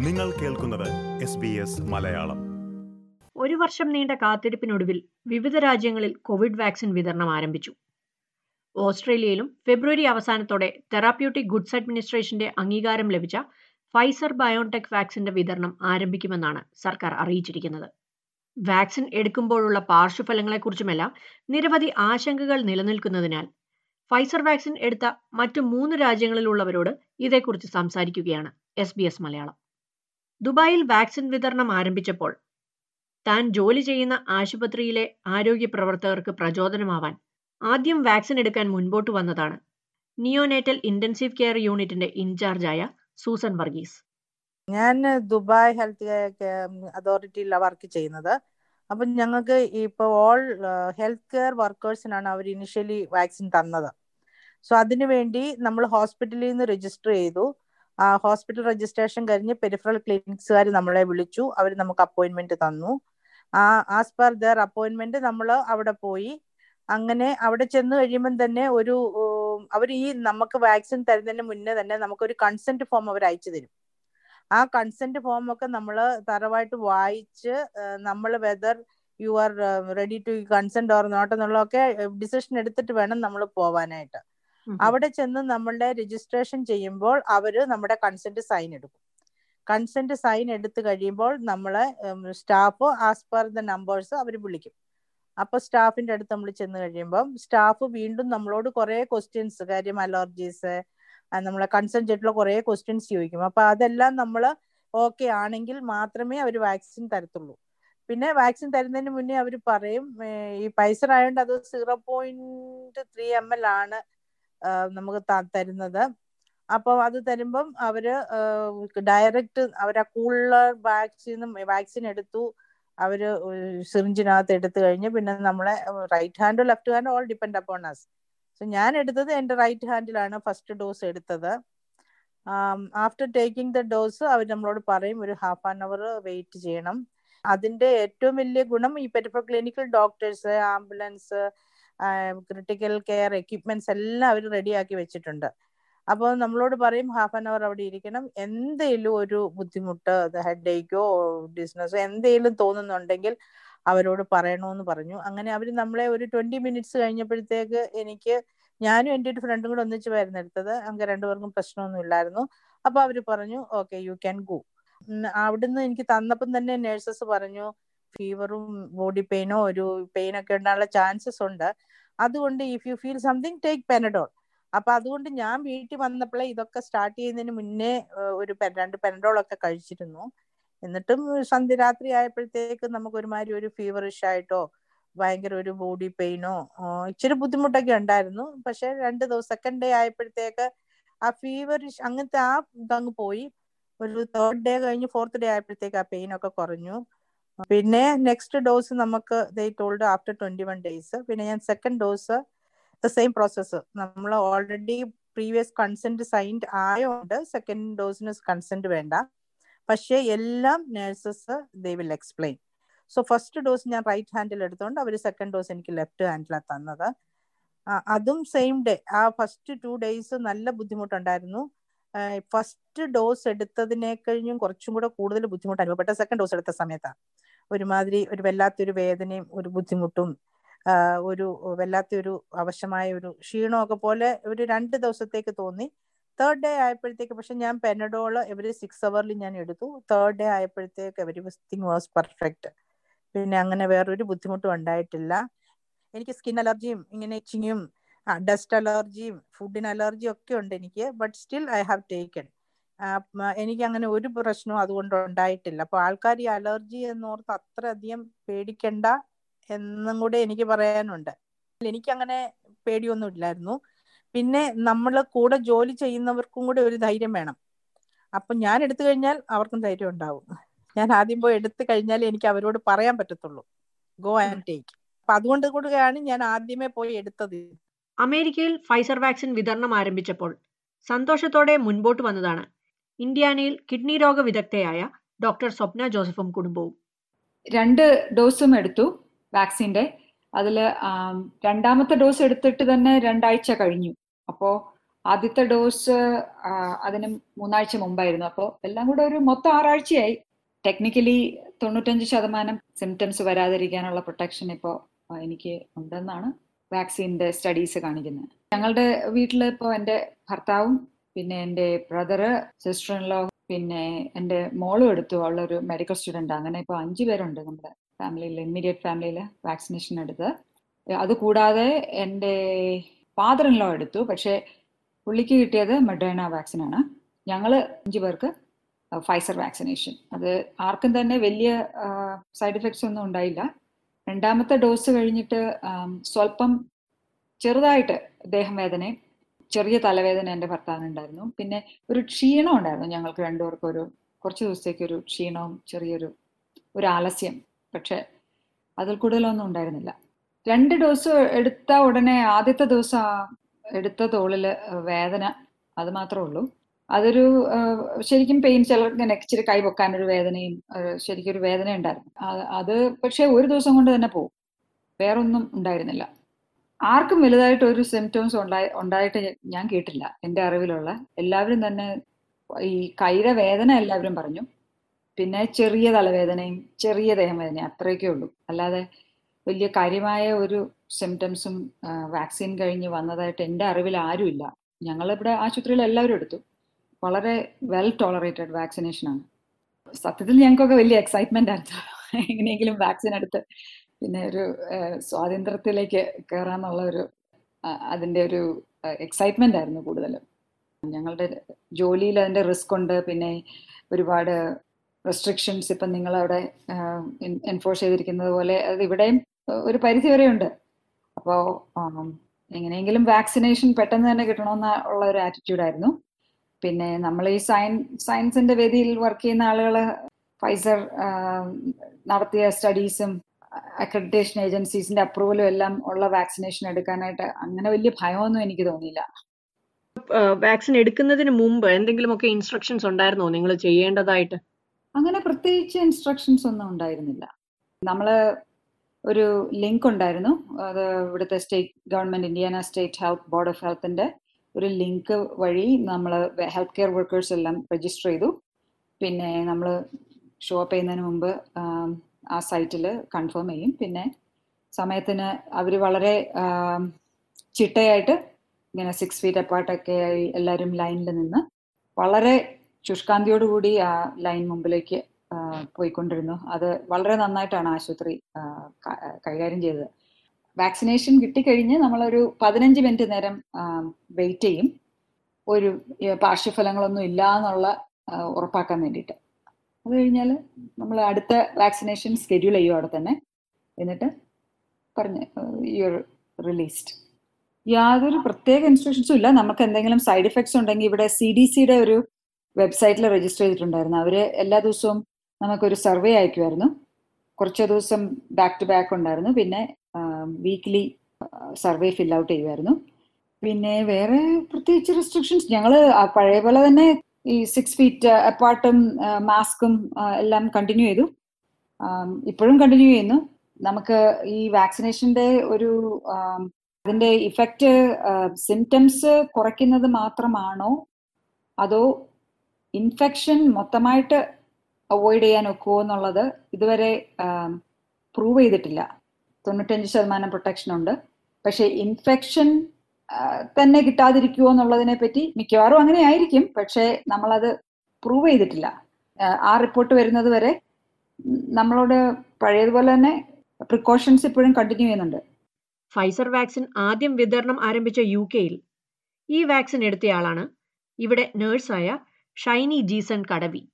നിങ്ങൾ കേൾക്കുന്നത് S B S Malayalam ഒരു വർഷം നീണ്ട കാത്തിരിപ്പിനൊടുവിൽ വിവിധ രാജ്യങ്ങളിൽ കോവിഡ് വാക്സിൻ വിതരണം ആരംഭിച്ചു ഓസ്ട്രേലിയയിലും ഫെബ്രുവരി അവസാനത്തോടെ തെറാപ്യൂട്ടിക് ഗുഡ്സ് അഡ്മിനിസ്ട്രേഷന്റെ അംഗീകാരം ലഭിച്ച ഫൈസർ ബയോൺടെക് വാക്സിന്റെ വിതരണം ആരംഭിക്കുമെന്നാണ് സർക്കാർ അറിയിച്ചിരിക്കുന്നത് വാക്സിൻ എടുക്കുമ്പോഴുള്ള പാർശ്വഫലങ്ങളെക്കുറിച്ചുമെല്ലാം നിരവധി ആശങ്കകൾ നിലനിൽക്കുന്നതിനാൽ ഫൈസർ വാക്സിൻ എടുത്ത മറ്റു മൂന്ന് രാജ്യങ്ങളിലുള്ളവരോട് ഇതേക്കുറിച്ച് സംസാരിക്കുകയാണ് എസ് ബി എസ് മലയാളം ദുബായിൽ വാക്സിൻ വിതരണം ആരംഭിച്ചപ്പോൾ താൻ ജോലി ചെയ്യുന്ന ആശുപത്രിയിലെ ആരോഗ്യ പ്രവർത്തകർക്ക് പ്രചോദനമാവാൻ ആദ്യം വാക്സിൻ എടുക്കാൻ മുൻപോട്ട് വന്നതാണ് നിയോനേറ്റൽ ഇന്റൻസീവ് കെയർ യൂണിറ്റിന്റെ ഇൻചാർജായ സൂസൻ വർഗീസ് ഞാൻ ദുബായ് ഹെൽത്ത് അതോറിറ്റിയിലാണ് വർക്ക് ചെയ്യുന്നത് അപ്പം ഞങ്ങൾക്ക് ഇപ്പോൾ ഓൾ ഹെൽത്ത് കെയർ വർക്കേഴ്സിനാണ് അവർ ഇനിഷ്യലി വാക്സിൻ തന്നത് സോ അതിനു വേണ്ടി നമ്മൾ ഹോസ്പിറ്റലിൽ നിന്ന് രജിസ്റ്റർ ചെയ്തു ആ ഹോസ്പിറ്റൽ രജിസ്ട്രേഷൻ കഴിഞ്ഞ് പെരിഫറൽ ക്ലിനിക്സുകാർ നമ്മളെ വിളിച്ചു അവർ നമുക്ക് അപ്പോയിന്റ്മെന്റ് തന്നു ആ ആസ് പെർ ദർ അപ്പോയിന്റ്മെന്റ് നമ്മൾ അവിടെ പോയി അങ്ങനെ അവിടെ ചെന്ന് കഴിയുമ്പം തന്നെ ഒരു അവർ ഈ നമുക്ക് വാക്സിൻ തരുന്നതിന് മുന്നേ തന്നെ നമുക്കൊരു കൺസെന്റ് ഫോം അവർ അയച്ചു തരും ആ കൺസെന്റ് ഫോം ഒക്കെ നമ്മൾ തറവായിട്ട് വായിച്ച് നമ്മൾ whether you are ready to consent or not എന്നുള്ളതൊക്കെ ഡിസിഷൻ എടുത്തിട്ട് വേണം നമ്മൾ പോവാനായിട്ട് അവിടെ ചെന്ന് നമ്മളുടെ രജിസ്ട്രേഷൻ ചെയ്യുമ്പോൾ അവര് നമ്മുടെ കൺസെന്റ് സൈൻ എടുക്കും കൺസെന്റ് സൈൻ എടുത്തു കഴിയുമ്പോൾ നമ്മളെ staff as per the numbers അവർ വിളിക്കും അപ്പൊ സ്റ്റാഫിന്റെ അടുത്ത് നമ്മൾ ചെന്ന് കഴിയുമ്പോൾ സ്റ്റാഫ് വീണ്ടും നമ്മളോട് കുറെ ക്വസ്റ്റ്യൻസ് കാര്യം അലർജീസ് നമ്മളെ കൺസേൺ ചെയ്തിട്ടുള്ള കുറെ ക്വസ്റ്റ്യൻസ് ചോദിക്കും അപ്പൊ അതെല്ലാം നമ്മൾ ഓക്കെ ആണെങ്കിൽ മാത്രമേ അവർ വാക്സിൻ തരത്തുള്ളൂ പിന്നെ വാക്സിൻ തരുന്നതിന് മുന്നേ അവർ പറയും ഈ പൈസ ആയതുകൊണ്ട് അത് zero point three M L ആണ് നമുക്ക് തരുന്നത് അപ്പോൾ അത് തരുമ്പം അവര് ഡയറക്റ്റ് അവരാ കൂളർ വാക്സിനും വാക്സിൻ എടുത്തു അവര് സിറിഞ്ചിനകത്ത് എടുത്തു കഴിഞ്ഞ് പിന്നെ നമ്മളെ റൈറ്റ് ഹാൻഡോ ലെഫ്റ്റ് ഹാൻഡോ all depend upon us so ഞാൻ എടുത്തത് എൻ്റെ റൈറ്റ് ഹാൻഡിലാണ് ഫസ്റ്റ് ഡോസ് എടുത്തത് ആഫ്റ്റർ ടേക്കിംഗ് ദ ഡോസ് അവർ നമ്മളോട് പറയും ഒരു ഹാഫ് ആൻ അവർ വെയിറ്റ് ചെയ്യണം അതിന്റെ ഏറ്റവും വലിയ ഗുണം ഈ peripheral clinical doctors ambulance critical care equipments എല്ലാം അവർ റെഡിയാക്കി വെച്ചിട്ടുണ്ട് അപ്പോൾ നമ്മളോട് പറയും ഹാഫ് ആൻ അവർ അവിടെ ഇരിക്കണം എന്തെങ്കിലും ഒരു ബുദ്ധിമുട്ട് ഹെഡ് ഏക്കോ ഡിസ്നസ്സോ എന്തെങ്കിലും തോന്നുന്നുണ്ടെങ്കിൽ അവരോട് പറയണമെന്ന് പറഞ്ഞു അങ്ങനെ അവർ നമ്മളെ ഒരു ട്വന്റി മിനിറ്റ്സ് കഴിഞ്ഞപ്പോഴത്തേക്ക് എനിക്ക് ഞാനും എൻ്റെ ഒരു ഫ്രണ്ടും കൂടെ ഒന്നിച്ച് വരുന്നെടുത്തത് അങ്ങനെ രണ്ടുപേർക്കും പ്രശ്നമൊന്നും ഇല്ലായിരുന്നു അപ്പൊ അവർ പറഞ്ഞു ഓക്കെ യു ക്യാൻ ഗോ അവിടുന്ന് എനിക്ക് തന്നപ്പം തന്നെ നേഴ്സസ് പറഞ്ഞു ഫീവറും ബോഡി പെയിനോ ഒരു പെയിൻ ഒക്കെ ഉണ്ടാകാനുള്ള ചാൻസസ് ഉണ്ട് അതുകൊണ്ട് if you feel something take Panadol അപ്പൊ അതുകൊണ്ട് ഞാൻ വീട്ടിൽ വന്നപ്പോഴേ ഇതൊക്കെ സ്റ്റാർട്ട് ചെയ്യുന്നതിന് മുന്നേ ഒരു രണ്ട് പെനഡോൾ ഒക്കെ കഴിച്ചിരുന്നു എന്നിട്ടും സന്ധ്യ രാത്രി ആയപ്പോഴത്തേക്ക് നമുക്ക് ഒരുമാതിരി ഒരു ഫീവറിഷ് ആയിട്ടോ ഭയങ്കര ഒരു ബോഡി പെയിനോ ഇച്ചിരി ബുദ്ധിമുട്ടൊക്കെ ഉണ്ടായിരുന്നു പക്ഷെ രണ്ട് ദിവസം സെക്കൻഡ് ഡേ ആയപ്പോഴത്തേക്ക് ആ ഫീവറിഷ് അങ്ങനത്തെ ആ ഇതങ്ങ് പോയി ഒരു തേർഡ് ഡേ കഴിഞ്ഞ് ഫോർത്ത് ഡേ ആയപ്പോഴത്തേക്ക് ആ പെയിൻ ഒക്കെ കുറഞ്ഞു പിന്നെ നെക്സ്റ്റ് ഡോസ് നമുക്ക് they told after twenty one days പിന്നെ ഞാൻ second dose the same process നമ്മൾ ഓൾറെഡി പ്രീവിയസ് കൺസെന്റ് സൈൻഡ് ആയതുകൊണ്ട് സെക്കൻഡ് ഡോസിന് കൺസെന്റ് വേണ്ട പക്ഷേ എല്ലാം nurses they will explain so first dose ഞാൻ റൈറ്റ് ഹാൻഡിൽ എടുത്തുകൊണ്ട് അവർ സെക്കൻഡ് ഡോസ് എനിക്ക് ലെഫ്റ്റ് ഹാൻഡിലാണ് തന്നത് അതും സെയിം ഡേ ആ ഫസ്റ്റ് ടു ഡേയ്സ് നല്ല ബുദ്ധിമുട്ടുണ്ടായിരുന്നു ഫസ്റ്റ് ഡോസ് എടുത്തതിനെ കഴിഞ്ഞും കുറച്ചും കൂടെ കൂടുതൽ ബുദ്ധിമുട്ട് അനുഭവപ്പെട്ട സെക്കൻഡ് ഡോസ് എടുത്ത സമയത്താണ് ഒരുമാതിരി ഒരു വല്ലാത്തൊരു വേദനയും ഒരു ബുദ്ധിമുട്ടും ഒരു വല്ലാത്തൊരു അവശമായ ഒരു ക്ഷീണമൊക്കെ പോലെ ഒരു രണ്ട് ദിവസത്തേക്ക് തോന്നി തേർഡ് ഡേ ആയപ്പോഴത്തേക്ക് പക്ഷെ ഞാൻ പെനഡോൾ എവറി സിക്സ് അവറിൽ ഞാൻ എടുത്തു തേർഡ് ഡേ ആയപ്പോഴത്തേക്ക് എവരി തിങ് വാസ് പെർഫെക്റ്റ് പിന്നെ അങ്ങനെ വേറൊരു ബുദ്ധിമുട്ടും ഉണ്ടായിട്ടില്ല എനിക്ക് സ്കിൻ അലർജിയും ഇങ്ങനെ ഇച്ചിങ്ങും ഡസ്റ്റ് അലർജിയും ഫുഡിന് അലർജിയും ഒക്കെ ഉണ്ട് എനിക്ക് but still I have taken എനിക്ക് അങ്ങനെ ഒരു പ്രശ്നവും അതുകൊണ്ട് ഉണ്ടായിട്ടില്ല അപ്പൊ ആൾക്കാർ ഈ അലർജി എന്നോർത്ത് അത്ര അധികം പേടിക്കണ്ട എന്നും കൂടെ എനിക്ക് പറയാനുണ്ട് എനിക്ക് അങ്ങനെ പേടിയൊന്നും ഇല്ലായിരുന്നു പിന്നെ നമ്മൾ കൂടെ ജോലി ചെയ്യുന്നവർക്കും കൂടെ ഒരു ധൈര്യം വേണം അപ്പൊ ഞാൻ എടുത്തു കഴിഞ്ഞാൽ അവർക്കും ധൈര്യം ഉണ്ടാവും ഞാൻ ആദ്യം പോയി എടുത്തു കഴിഞ്ഞാൽ എനിക്ക് അവരോട് പറയാൻ പറ്റത്തുള്ളൂ ഗോ ആൻഡ് ടേക്ക് അപ്പൊ അതുകൊണ്ട് കൂടെയാണ് ഞാൻ ആദ്യമേ പോയി എടുത്തത് അമേരിക്കയിൽ ഫൈസർ വാക്സിൻ വിതരണം ആരംഭിച്ചപ്പോൾ സന്തോഷത്തോടെ മുൻപോട്ട് വന്നതാണ് ഇന്ത്യാനയിൽ കിഡ്നി രോഗ വിദഗ്ധയായ ഡോക്ടർ സ്വപ്ന ജോസഫും കുടുംബവും രണ്ട് ഡോസും എടുത്തു വാക്സിന്റെ അതിൽ രണ്ടാമത്തെ ഡോസ് എടുത്തിട്ട് തന്നെ രണ്ടാഴ്ച കഴിഞ്ഞു അപ്പോൾ ആദ്യത്തെ ഡോസ് അതിന് മൂന്നാഴ്ച മുമ്പായിരുന്നു അപ്പോൾ എല്ലാം കൂടെ ഒരു മൊത്തം ആറാഴ്ചയായി ടെക്നിക്കലി തൊണ്ണൂറ്റഞ്ച് ശതമാനം സിംറ്റംസ് വരാതിരിക്കാനുള്ള പ്രൊട്ടക്ഷൻ ഇപ്പോൾ എനിക്ക് ഉണ്ടെന്നാണ് വാക്സിൻ്റെ സ്റ്റഡീസ് കാണിക്കുന്നത് ഞങ്ങളുടെ വീട്ടിൽ ഇപ്പോൾ എൻ്റെ ഭർത്താവും പിന്നെ എൻ്റെ ബ്രദറ് സിസ്റ്റർ ഇൻ ലോ പിന്നെ എൻ്റെ മോളും എടുത്തു അവളൊരു മെഡിക്കൽ സ്റ്റുഡൻ്റ് അങ്ങനെ ഇപ്പോൾ അഞ്ച് പേരുണ്ട് നമ്മുടെ ഫാമിലിയിൽ ഇമ്മീഡിയറ്റ് ഫാമിലിയിൽ വാക്സിനേഷൻ എടുത്ത് അതുകൂടാതെ എൻ്റെ ഫാദർ ഇൻ ലോ എടുത്തു പക്ഷേ പുള്ളിക്ക് കിട്ടിയത് മെഡേണ വാക്സിനാണ് ഞങ്ങൾ അഞ്ച് പേർക്ക് ഫൈസർ വാക്സിനേഷൻ അത് ആർക്കും തന്നെ വലിയ സൈഡ് എഫക്ട്സ് ഒന്നും ഉണ്ടായില്ല രണ്ടാമത്തെ ഡോസ് കഴിഞ്ഞിട്ട് സ്വല്പം ചെറുതായിട്ട് ദേഹം വേദനയും ചെറിയ തലവേദന എൻ്റെ ഭർത്താവിനുണ്ടായിരുന്നു പിന്നെ ഒരു ക്ഷീണം ഉണ്ടായിരുന്നു ഞങ്ങൾക്ക് രണ്ടുപേർക്കും ഒരു കുറച്ച് ദിവസത്തേക്ക് ഒരു ക്ഷീണവും ചെറിയൊരു ഒരു ആലസ്യം പക്ഷെ അതിൽ കൂടുതലൊന്നും ഉണ്ടായിരുന്നില്ല രണ്ട് ഡോസ് എടുത്ത ഉടനെ ആദ്യത്തെ ദിവസം എടുത്ത തോളിൽ വേദന അത് മാത്രമേ ഉള്ളൂ അതൊരു ശരിക്കും പെയിൻ ചിലർക്ക് ഇച്ചിരി കൈ പൊക്കാനൊരു വേദനയും ശരിക്കും ഒരു വേദന ഉണ്ടായിരുന്നു അത് പക്ഷേ ഒരു ദിവസം കൊണ്ട് തന്നെ പോകും വേറൊന്നും ഉണ്ടായിരുന്നില്ല ആർക്കും വലുതായിട്ട് ഒരു സിംറ്റംസ് ഉണ്ടായി ഉണ്ടായിട്ട് ഞാൻ കേട്ടില്ല എൻ്റെ അറിവിലുള്ള എല്ലാവരും തന്നെ ഈ കൈയുടെ വേദന എല്ലാവരും പറഞ്ഞു പിന്നെ ചെറിയ തലവേദനയും ചെറിയ ദേഹവേദനയും അത്രയൊക്കെ ഉള്ളൂ അല്ലാതെ വലിയ കാര്യമായ ഒരു സിംറ്റംസും വാക്സിൻ കഴിഞ്ഞ് വന്നതായിട്ട് എൻ്റെ അറിവിൽ ആരുമില്ല ഞങ്ങളിവിടെ ആശുപത്രിയിൽ എല്ലാവരും എടുത്തു വളരെ വെൽ ടോളറേറ്റഡ് വാക്സിനേഷനാണ് സത്യത്തിൽ ഞങ്ങൾക്കൊക്കെ വലിയ എക്സൈറ്റ്മെന്റ് ആയിരുന്നു എങ്ങനെയെങ്കിലും വാക്സിൻ എടുത്ത് പിന്നെ ഒരു സ്വാതന്ത്ര്യത്തിലേക്ക് കയറാന്നുള്ള ഒരു അതിൻ്റെ ഒരു എക്സൈറ്റ്മെന്റ് ആയിരുന്നു കൂടുതലും ഞങ്ങളുടെ ജോലിയിൽ അതിൻ്റെ റിസ്ക് ഉണ്ട് പിന്നെ ഒരുപാട് റെസ്ട്രിക്ഷൻസ് ഇപ്പം നിങ്ങളവിടെ എൻഫോഴ്സ് ചെയ്തിരിക്കുന്നത് പോലെ അത് ഇവിടെയും ഒരു പരിധി വരെ ഉണ്ട് അപ്പോൾ എങ്ങനെയെങ്കിലും വാക്സിനേഷൻ പെട്ടെന്ന് തന്നെ കിട്ടണമെന്ന ഉള്ള ഒരു ആറ്റിറ്റ്യൂഡായിരുന്നു പിന്നെ നമ്മൾ ഈ സയൻ സയൻസിന്റെ വേദിയിൽ വർക്ക് ചെയ്യുന്ന ആളുകൾ ഫൈസർ നടത്തിയ സ്റ്റഡീസും അക്രഡിറ്റേഷൻ ഏജൻസീസിന്റെ അപ്രൂവലും എല്ലാം ഉള്ള വാക്സിനേഷൻ എടുക്കാനായിട്ട് അങ്ങനെ വലിയ ഭയമൊന്നും എനിക്ക് തോന്നിയില്ല വാക്സിൻ എടുക്കുന്നതിന് മുമ്പ് എന്തെങ്കിലുമൊക്കെ ഇൻസ്ട്രക്ഷൻസ് ഉണ്ടായിരുന്നോ നിങ്ങൾ ചെയ്യേണ്ടതായിട്ട് അങ്ങനെ പ്രത്യേകിച്ച് ഇൻസ്ട്രക്ഷൻസ് ഒന്നും ഉണ്ടായിരുന്നില്ല നമ്മൾ ഒരു ലിങ്ക് ഉണ്ടായിരുന്നു അത് ഇവിടുത്തെ state government Indiana state health board of ഹെൽത്തിന്റെ ഒരു ലിങ്ക് വഴി നമ്മൾ ഹെൽത്ത് കെയർ വർക്കേഴ്സ് എല്ലാം രജിസ്റ്റർ ചെയ്തു പിന്നെ നമ്മൾ ഷോ അപ്പ് ചെയ്യുന്നതിന് മുമ്പ് ആ സൈറ്റിൽ കൺഫേം ചെയ്യും പിന്നെ സമയത്തിന് അവർ വളരെ ചിട്ടയായിട്ട് ഇങ്ങനെ സിക്സ് ഫീറ്റ് അപ്പാർട്ടൊക്കെ ആയി എല്ലാവരും ലൈനിൽ നിന്ന് വളരെ ശുഷ്കാന്തിയോടുകൂടി ആ ലൈൻ മുമ്പിലേക്ക് പോയിക്കൊണ്ടിരുന്നു അത് വളരെ നന്നായിട്ടാണ് ആശുപത്രി കൈകാര്യം ചെയ്തത് വാക്സിനേഷൻ കിട്ടിക്കഴിഞ്ഞ് നമ്മളൊരു പതിനഞ്ച് മിനിറ്റ് നേരം വെയിറ്റ് ചെയ്യും ഒരു പാർശ്വഫലങ്ങളൊന്നും ഇല്ല എന്നുള്ള ഉറപ്പാക്കാൻ വേണ്ടിയിട്ട് അത് കഴിഞ്ഞാൽ നമ്മൾ അടുത്ത വാക്സിനേഷൻ സ്കെഡ്യൂൾ ചെയ്യും അവിടെ തന്നെ എന്നിട്ട് പറഞ്ഞ് യുവർ റിലീസ്ഡ് യാതൊരു പ്രത്യേക ഇൻസ്ട്രക്ഷൻസും ഇല്ല നമുക്ക് എന്തെങ്കിലും സൈഡ് എഫക്ട്സ് ഉണ്ടെങ്കിൽ ഇവിടെ സി ഡി സിയുടെ ഒരു വെബ്സൈറ്റിൽ രജിസ്റ്റർ ചെയ്തിട്ടുണ്ടായിരുന്നു അവർ എല്ലാ ദിവസവും നമുക്കൊരു സർവേ അയക്കുമായിരുന്നു കുറച്ച് ദിവസം ബാക്ക് ടു ബാക്ക് ഉണ്ടായിരുന്നു പിന്നെ വീക്ക്ലി സർവേ ഫിൽ ഔട്ട് ചെയ്യുമായിരുന്നു പിന്നെ വേറെ പ്രത്യേകിച്ച് റെസ്ട്രിക്ഷൻസ് ഞങ്ങൾ പഴയ പോലെ തന്നെ ഈ സിക്സ് ഫീറ്റ് അപ്പാർട്ടും മാസ്കും എല്ലാം കണ്ടിന്യൂ ചെയ്തു ഇപ്പോഴും കണ്ടിന്യൂ ചെയ്യുന്നു നമുക്ക് ഈ വാക്സിനേഷന്റെ ഒരു അതിന്റെ ഇഫക്റ്റ് സിംറ്റംസ് കുറയ്ക്കുന്നത് മാത്രമാണോ അതോ ഇൻഫെക്ഷൻ മൊത്തമായിട്ട് അവോയ്ഡ് ചെയ്യാൻ ഒക്കുമോ എന്നുള്ളത് ഇതുവരെ പ്രൂവ് ചെയ്തിട്ടില്ല തൊണ്ണൂറ്റഞ്ച് ശതമാനം പ്രൊട്ടക്ഷൻ ഉണ്ട് പക്ഷെ ഇൻഫെക്ഷൻ തന്നെ കിട്ടാതിരിക്കുമോ എന്നുള്ളതിനെ പറ്റി മിക്കവാറും അങ്ങനെ ആയിരിക്കും പക്ഷേ നമ്മളത് പ്രൂവ് ചെയ്തിട്ടില്ല ആ റിപ്പോർട്ട് വരുന്നത് വരെ നമ്മളോട് പഴയതുപോലെ തന്നെ പ്രിക്കോഷൻസ് ഇപ്പോഴും കണ്ടിന്യൂ ചെയ്യുന്നുണ്ട് ഫൈസർ വാക്സിൻ ആദ്യം വിതരണം ആരംഭിച്ച യു കെയിൽ ഈ വാക്സിൻ എടുത്തയാളാണ് ഇവിടെ നേഴ്സായ ഷൈനി ജീസൺ കടവി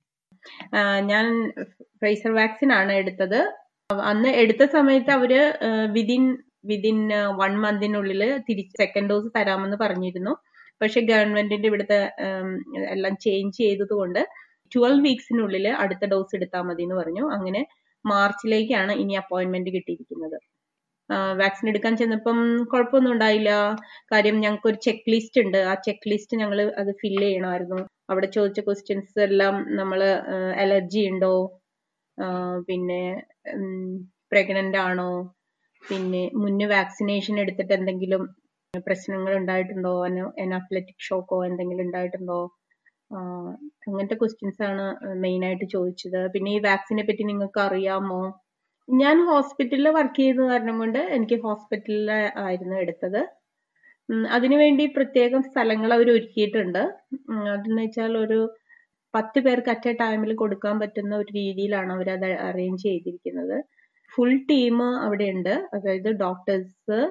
ഞാൻ ഫൈസർ വാക്സിൻ ആണ് എടുത്തത് അന്ന് എടുത്ത സമയത്ത് അവര് വിതിൻ വിതിൻ വൺ മന്തിനുള്ളിൽ തിരിച്ച് സെക്കൻഡ് ഡോസ് തരാമെന്ന് പറഞ്ഞിരുന്നു പക്ഷെ ഗവൺമെന്റിന്റെ ഇവിടുത്തെ എല്ലാം ചേഞ്ച് ചെയ്തത് കൊണ്ട് ട്വൽവ് വീക്സിനുള്ളിൽ അടുത്ത ഡോസ് എടുത്താൽ മതി എന്ന് പറഞ്ഞു അങ്ങനെ മാർച്ചിലേക്കാണ് ഇനി അപ്പോയിന്റ്മെന്റ് കിട്ടിയിരിക്കുന്നത് വാക്സിൻ എടുക്കാൻ ചെന്നപ്പം കുഴപ്പമൊന്നും ഉണ്ടായില്ല കാര്യം ഞങ്ങൾക്ക് ഒരു ചെക്ക് ലിസ്റ്റ് ഉണ്ട് ആ ചെക്ക് ലിസ്റ്റ് ഞങ്ങൾ അത് ഫില്ല് ചെയ്യണമായിരുന്നു അവിടെ ചോദിച്ച ക്വസ്റ്റ്യൻസ് എല്ലാം നമ്മൾ അലർജി ഉണ്ടോ പിന്നെ പ്രഗ്നന്റ് ആണോ പിന്നെ മുന്നേ വാക്സിനേഷൻ എടുത്തിട്ട് എന്തെങ്കിലും പ്രശ്നങ്ങൾ ഉണ്ടായിട്ടുണ്ടോ അനഫ്ലറ്റിക് ഷോക്കോ എന്തെങ്കിലും ഉണ്ടായിട്ടുണ്ടോ ആഹ് അങ്ങനത്തെ ക്വസ്റ്റ്യൻസ് ആണ് മെയിൻ ആയിട്ട് ചോദിച്ചത് പിന്നെ ഈ വാക്സിനെ പറ്റി നിങ്ങൾക്ക് അറിയാമോ ഞാൻ ഹോസ്പിറ്റലിൽ വർക്ക് ചെയ്ത കാരണം കൊണ്ട് എനിക്ക് ഹോസ്പിറ്റലിൽ ആയിരുന്നു എടുത്തത് ഉം, അതിനുവേണ്ടി പ്രത്യേകം സ്ഥലങ്ങൾ അവർ ഒരുക്കിയിട്ടുണ്ട് ഉം, അതെന്ന് വെച്ചാൽ ഒരു പത്ത് പേർക്ക് അറ്റ് എ ടൈമിൽ കൊടുക്കാൻ പറ്റുന്ന ഒരു രീതിയിലാണ് അവർ അത് അറേഞ്ച് ചെയ്തിരിക്കുന്നത് ഫുൾ ടീം അവിടെ ഉണ്ട് അതായത് ഡോക്ടേഴ്സ്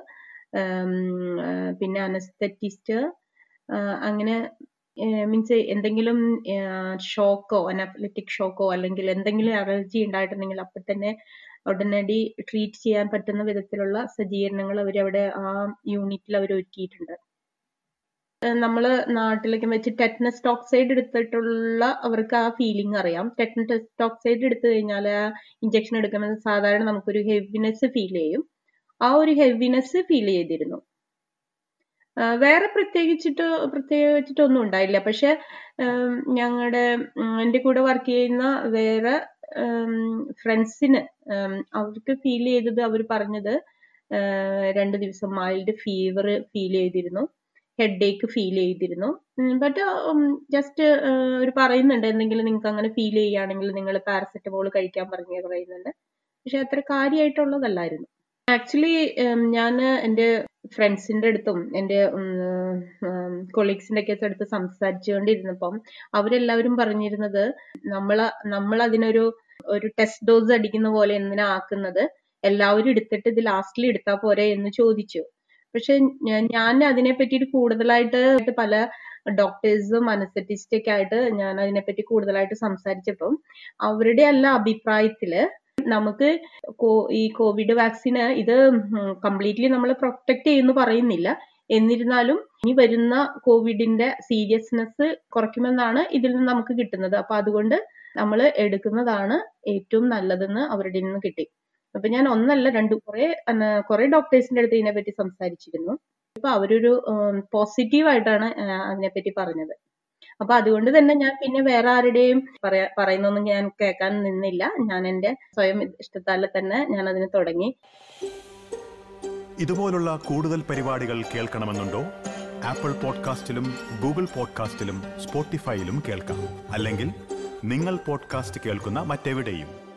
പിന്നെ അനസ്തറ്റിസ്റ്റ് അങ്ങനെ മീൻസ് എന്തെങ്കിലും ഷോക്കോ അനഫ്ലറ്റിക് ഷോക്കോ അല്ലെങ്കിൽ എന്തെങ്കിലും അലർജി ഉണ്ടായിട്ടുണ്ടെങ്കിൽ അപ്പൊ തന്നെ ഉടനടി ട്രീറ്റ് ചെയ്യാൻ പറ്റുന്ന വിധത്തിലുള്ള സജ്ജീകരണങ്ങൾ അവരവിടെ ആ യൂണിറ്റിൽ അവർ ഒരുക്കിയിട്ടുണ്ട് നമ്മള് നാട്ടിലേക്ക് വെച്ച് ടെറ്റനസ് ടോക്സൈഡ് എടുത്തിട്ടുള്ള അവർക്ക് ആ ഫീലിംഗ് അറിയാം ടെറ്റനസ് ടോക്സൈഡ് എടുത്തു കഴിഞ്ഞാൽ ആ ഇഞ്ചക്ഷൻ എടുക്കുമ്പോൾ സാധാരണ നമുക്കൊരു ഹെവിനെസ് ഫീൽ ചെയ്യും ആ ഒരു ഹെവിനെസ് ഫീൽ ചെയ്തിരുന്നു ആ, വേറെ പ്രത്യേകിച്ചിട്ട് പ്രത്യേകിച്ചിട്ടൊന്നും ഉണ്ടായില്ല പക്ഷെ ഞങ്ങളുടെ എൻ്റെ കൂടെ വർക്ക് ചെയ്യുന്ന വേറെ ഫ്രണ്ട്സിന് അവർക്ക് ഫീൽ ചെയ്തത് അവർ പറഞ്ഞത് ആ, രണ്ട് ദിവസം മൈൽഡ് ഫീവർ ഫീൽ ചെയ്തിരുന്നു ഹെഡ് ഏക്ക് ഫീൽ ചെയ്തിരുന്നു ബട്ട് ജസ്റ്റ് അവർ പറയുന്നുണ്ട് എന്തെങ്കിലും നിങ്ങൾക്ക് അങ്ങനെ ഫീൽ ചെയ്യുകയാണെങ്കിൽ നിങ്ങൾ പാരസെറ്റമോൾ കഴിക്കാൻ പറഞ്ഞു പറയുന്നുണ്ട് പക്ഷെ അത്ര കാര്യമായിട്ടുള്ളതല്ലായിരുന്നു ആക്ച്വലി ഞാൻ എൻ്റെ ഫ്രണ്ട്സിന്റെ അടുത്തും എൻ്റെ കൊളീഗ്സിന്റെ ഒക്കെ അടുത്ത് സംസാരിച്ചുകൊണ്ടിരുന്നപ്പം അവരെല്ലാവരും പറഞ്ഞിരുന്നത് നമ്മൾ നമ്മൾ അതിനൊരു ഒരു ടെസ്റ്റ് ഡോസ് അടിക്കുന്ന പോലെ എന്തിനാ ആക്കുന്നത് എല്ലാവരും എടുത്തിട്ട് ഇത് ലാസ്റ്റിൽ എടുത്താൽ പോരെ എന്ന് ചോദിച്ചു പക്ഷെ ഞാൻ അതിനെ പറ്റിയിട്ട് കൂടുതലായിട്ട് പല ഡോക്ടേഴ്സും അനസ്തറ്റിസ്റ്റ് ഒക്കെ ആയിട്ട് ഞാൻ അതിനെപ്പറ്റി കൂടുതലായിട്ട് സംസാരിച്ചപ്പം അവരുടെ അല്ല അഭിപ്രായത്തില് നമുക്ക് കോ- ഈ കോവിഡ് വാക്സിന് ഇത് കംപ്ലീറ്റ്ലി നമ്മൾ പ്രൊട്ടക്ട് ചെയ്യുന്നു പറയുന്നില്ല എന്നിരുന്നാലും ഇനി വരുന്ന കോവിഡിന്റെ സീരിയസ്നെസ് കുറയ്ക്കുമെന്നാണ് ഇതിൽ നിന്ന് നമുക്ക് കിട്ടുന്നത് അപ്പൊ അതുകൊണ്ട് നമ്മൾ എടുക്കുന്നതാണ് ഏറ്റവും നല്ലതെന്ന് അവരുടെ നിന്ന് കിട്ടി അപ്പൊ ഞാൻ ഒന്നല്ല രണ്ട് കുറെ കുറെ ഡോക്ടേഴ്സിന്റെ അടുത്ത് ഇതിനെപ്പറ്റി സംസാരിച്ചിരുന്നു അപ്പൊ അവരൊരു പോസിറ്റീവ് ആയിട്ടാണ് ആ, അതിനെപ്പറ്റി പറഞ്ഞത് അപ്പൊ അതുകൊണ്ട് തന്നെ ഞാൻ പിന്നെ വേറെ ആരുടെയും പറയാ പറയുന്നൊന്നും ഞാൻ കേൾക്കാൻ നിന്നില്ല ഞാൻ എന്റെ സ്വയം ഇഷ്ടത്താലെ തന്നെ ഞാൻ അതിന് തുടങ്ങി ഇതുപോലുള്ള കൂടുതൽ പരിപാടികൾ കേൾക്കണമെന്നുണ്ടോ ആപ്പിൾ പോഡ്കാസ്റ്റിലും ഗൂഗിൾ പോഡ്കാസ്റ്റിലും സ്പോട്ടിഫൈയിലും കേൾക്കാം അല്ലെങ്കിൽ നിങ്ങൾ പോഡ്കാസ്റ്റ് കേൾക്കുന്ന മറ്റെവിടെയും